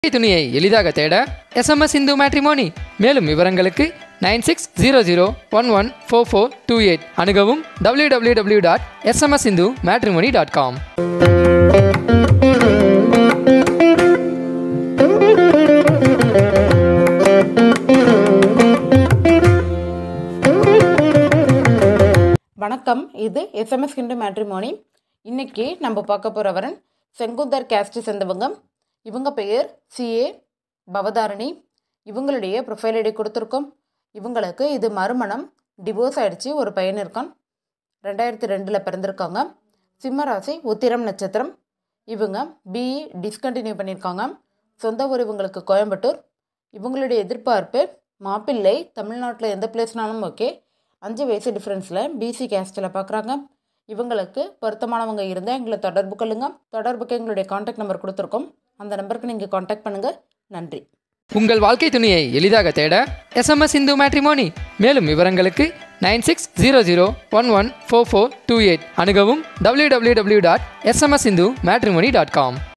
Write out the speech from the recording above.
துணியை எளிதாக தேட எஸ்எம்எஸ் இந்து மேட்ரிமோனி மேலும் விவரங்களுக்கு nine six zero zero one one four four two eight அணுகவும் W W W dot SMS Hindu Matrimony dot com வணக்கம் இது எஸ்எம்எஸ் கிண்டு மேட்ரிமோனி இன்னைக்கு நம்ம பார்க்க போகிறவரன் செங்குந்தர் கேஸ்ட் சேர்ந்தவங்க இவங்க பெயர் சிஏ பவதாரணி இவங்களுடைய ப்ரொஃபைல் ஐடி கொடுத்துருக்கோம் இவங்களுக்கு இது மறுமணம் டிவோர்ஸ் ஆயிடுச்சு ஒரு பையன் இருக்கான் ரெண்டாயிரத்தி ரெண்டில் பிறந்திருக்காங்க சிம்மராசி உத்திரம் நட்சத்திரம் இவங்க பிஇ டிஸ்கண்டினியூ பண்ணியிருக்காங்க சொந்த ஊர் இவங்களுக்கு கோயம்புத்தூர் இவங்களுடைய எதிர்பார்ப்பு மாப்பிள்ளை தமிழ்நாட்டில் எந்த பிளேஸ்னாலும் ஓகே அஞ்சு வயசு டிஃப்ரென்ஸில் பிசி கேஸ்டில் பார்க்குறாங்க இவங்களுக்கு பொருத்தமானவங்க இருந்தால் எங்களை தொடர்பு கொள்ளுங்க தொடர்புக்கு எங்களுடைய காண்டாக்ட் நம்பர் கொடுத்துருக்கோம் அந்த நம்பருக்கு நீங்கள் காண்டாக்ட் பண்ணுங்கள் நன்றி உங்கள் வாழ்க்கை துணியை எளிதாக தேட எஸ்எம்எஸ் இந்து மேட்ரிமோனி மேலும் விவரங்களுக்கு nine six zero zero one one four four two eight அணுகவும் W W W dot SMS Hindu Matrimony dot com